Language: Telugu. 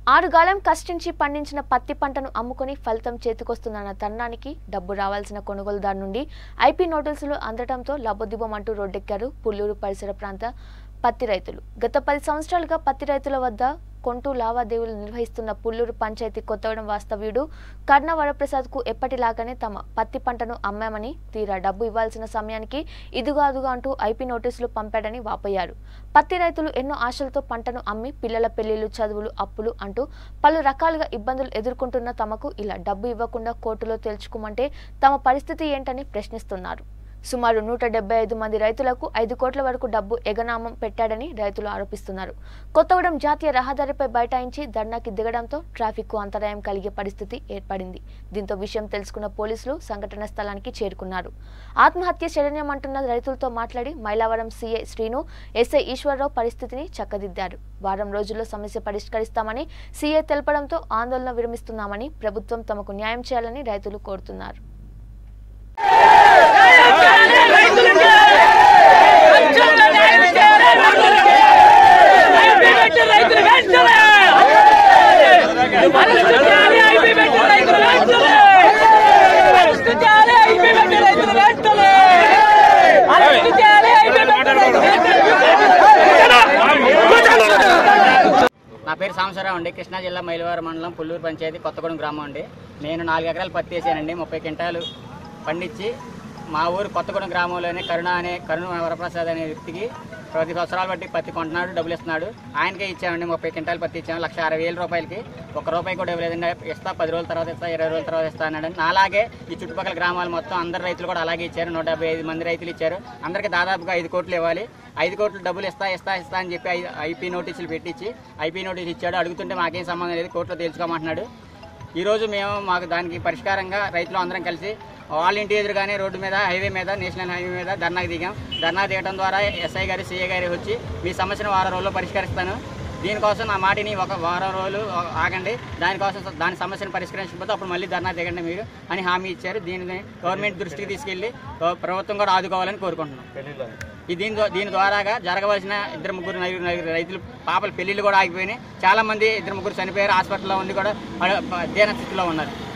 ఆరుగాలం కష్టించి పండించిన పత్తి పంటను అమ్ముకొని ఫలితం చేతికొస్తున్న తరుణానికి డబ్బు రావాల్సిన కొనుగోలుదారు నుండి ఐపీ నోటీసులు అందడంతో లబోదిబోమంటూ రోడ్డెక్కారు పుల్లూరు పరిసర ప్రాంత పత్తి రైతులు గత పది సంవత్సరాలుగా పత్తి రైతుల వద్ద కొంటూ లావాదేవీలు నిర్వహిస్తున్న పుల్లూరు పంచాయతీ కొత్తగూడెం వాస్తవ్యుడు కర్ణ వరప్రసాద్కు ఎప్పటిలాగానే తమ పత్తి పంటను అమ్మామని తీరా డబ్బు ఇవ్వాల్సిన సమయానికి ఇదిగా అదుగా అంటూ ఐపీ నోటీసులు పంపాడని వాపోయారు పత్తి రైతులు ఎన్నో ఆశలతో పంటను అమ్మి పిల్లల పెళ్లిళ్లు చదువులు అప్పులు అంటూ పలు రకాలుగా ఇబ్బందులు ఎదుర్కొంటున్న తమకు ఇలా డబ్బు ఇవ్వకుండా కోర్టులో తేల్చుకోమంటే తమ పరిస్థితి ఏంటని ప్రశ్నిస్తున్నారు సుమారు నూట డెబ్బై ఐదు మంది రైతులకు ఐదు కోట్ల వరకు డబ్బు ఎగనామం పెట్టాడని రైతులు ఆరోపిస్తున్నారు కొత్తగూడెం జాతీయ రహదారిపై బైఠాయించి ధర్నాకి దిగడంతో ట్రాఫిక్ కు అంతరాయం కలిగే పరిస్థితి ఏర్పడింది దీంతో విషయం తెలుసుకున్న పోలీసులు సంఘటన స్థలానికి చేరుకున్నారు ఆత్మహత్య శరణ్యమంటున్న రైతులతో మాట్లాడి మైలావరం సీఐ శ్రీను ఎస్ఐ ఈశ్వరరావు పరిస్థితిని చక్కదిద్దారు వారం రోజుల్లో సమస్య పరిష్కరిస్తామని సీఐ తెలపడంతో ఆందోళన విరమిస్తున్నామని ప్రభుత్వం తమకు న్యాయం చేయాలని రైతులు కోరుతున్నారు నా పేరు సాంబశివరావు అండి కృష్ణా జిల్లా మైలవారం మండలం పుల్లూరు పంచాయతీ కొత్తగూడెం గ్రామం అండి నేను నాలుగు ఎకరాలు పత్తి వేసానండి ముప్పై క్వింటాలు పండించి మా ఊరు కొత్తగూడెం గ్రామంలోనే కరుణ అనే కరుణ వరప్రసాద్ అనే వ్యక్తికి ప్రతి సంవత్సరాలు బట్టి పత్తి కొంటున్నాడు డబ్బులు ఇస్తున్నాడు ఆయనకే ఇచ్చామండి ముప్పై క్వింటాలు పత్తి ఇచ్చాము లక్ష అరవై వేల రూపాయలకి ఒక రూపాయి కూడా ఇవ్వలేదండి ఇస్తా పది రోజుల తర్వాత ఇస్తా ఇరవై రోజుల తర్వాత ఇస్తా అన్నాడు అలాగే ఈ చుట్టుపక్కల గ్రామాలు మొత్తం అందరు రైతులు కూడా అలాగే ఇచ్చారు నూట డెబ్బై ఐదు మంది రైతులు ఇచ్చారు అందరికీ దాదాపుగా ఐదు కోట్లు ఇవ్వాలి ఐదు కోట్లు డబ్బులు ఇస్తా ఇస్తా ఇస్తా అని చెప్పి ఐ- ఐపీ నోటీసులు పెట్టించి ఐపీ నోటీస్ ఇచ్చాడు అడుగుతుంటే మాకేం సంబంధం లేదు కోర్టులో తేల్చుకోమంటున్నాడు ఈరోజు మేము మాకు దానికి పరిష్కారంగా రైతులు అందరం కలిసి ఆల్ ఇంటి ఎదురుగానే రోడ్డు మీద హైవే మీద నేషనల్ హైవే మీద ధర్నాకి దిగాం ధర్నా దిగడం ద్వారా ఎస్ఐ గారి సిఐ గారి వచ్చి మీ సమస్యను వారం రోజుల్లో పరిష్కరిస్తాను దీనికోసం నా మాటిని ఒక వారం రోజులు ఆగండి దానికోసం దాని సమస్యను పరిష్కరించకపోతే అప్పుడు మళ్ళీ ధర్నా దిగండి మీరు అని హామీ ఇచ్చారు దీనిని గవర్నమెంట్ దృష్టికి తీసుకెళ్లి ప్రభుత్వం కూడా ఆదుకోవాలని కోరుకుంటున్నాం ఈ దీని ద్వా- దీని ద్వారాగా జరగవలసిన ఇద్దరు ముగ్గురు నలుగురు నలుగురు రైతులు పాపల పెళ్లిళ్ళు కూడా ఆగిపోయినాయి చాలా మంది ఇద్దరు ముగ్గురు చనిపోయారు హాస్పిటల్లో ఉండి కూడా అడ- దీన స్థితిలో ఉన్నారు